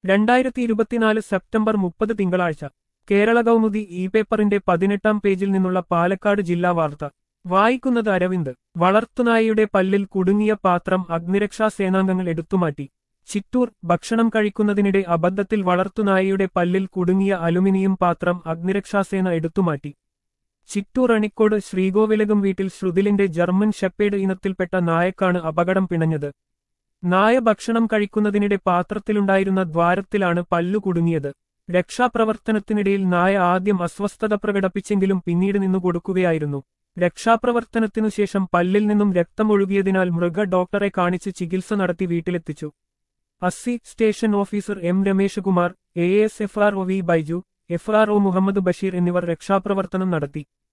രണ്ടായിരത്തി ഇരുപത്തിനാല് സെപ്റ്റംബർ മുപ്പത് തിങ്കളാഴ്ച കേരള കൗമുദി ഇ പേപ്പറിന്റെ പതിനെട്ടാം പേജിൽ നിന്നുള്ള പാലക്കാട് ജില്ലാ വാർത്ത വായിക്കുന്നത് അരവിന്ദ് വളർത്തുനായയുടെ പല്ലിൽ കുടുങ്ങിയ പാത്രം അഗ്നിരക്ഷാ സേനാംഗങ്ങൾ എടുത്തുമാറ്റി ചിറ്റൂർ ഭക്ഷണം കഴിക്കുന്നതിനിടെ അബദ്ധത്തിൽ വളർത്തുനായയുടെ പല്ലിൽ കുടുങ്ങിയ അലുമിനിയം പാത്രം അഗ്നിരക്ഷാസേന എടുത്തുമാറ്റി ചിറ്റൂർ അണിക്കോട് ശ്രീകോവിലകം വീട്ടിൽ ശ്രുതിലിന്റെ ജർമ്മൻ ഷെപ്പേഡ് ഇനത്തിൽപ്പെട്ട നായക്കാണ് അപകടം പിണഞ്ഞത് നായ ഭക്ഷണം കഴിക്കുന്നതിനിടെ പാത്രത്തിലുണ്ടായിരുന്ന ദ്വാരത്തിലാണ് പല്ലു കുടുങ്ങിയത് രക്ഷാപ്രവർത്തനത്തിനിടയിൽ നായ ആദ്യം അസ്വസ്ഥത പ്രകടിപ്പിച്ചെങ്കിലും പിന്നീട് നിന്നു കൊടുക്കുകയായിരുന്നു രക്ഷാപ്രവർത്തനത്തിനു ശേഷം പല്ലിൽ നിന്നും രക്തമൊഴുകിയതിനാൽ മൃഗ ഡോക്ടറെ കാണിച്ച് ചികിത്സ നടത്തി വീട്ടിലെത്തിച്ചു അസ്സി station officer M Rameshkumar A S F R O V Baiju F R O Muhammad Basheer എന്നിവർ രക്ഷാപ്രവർത്തനം നടത്തി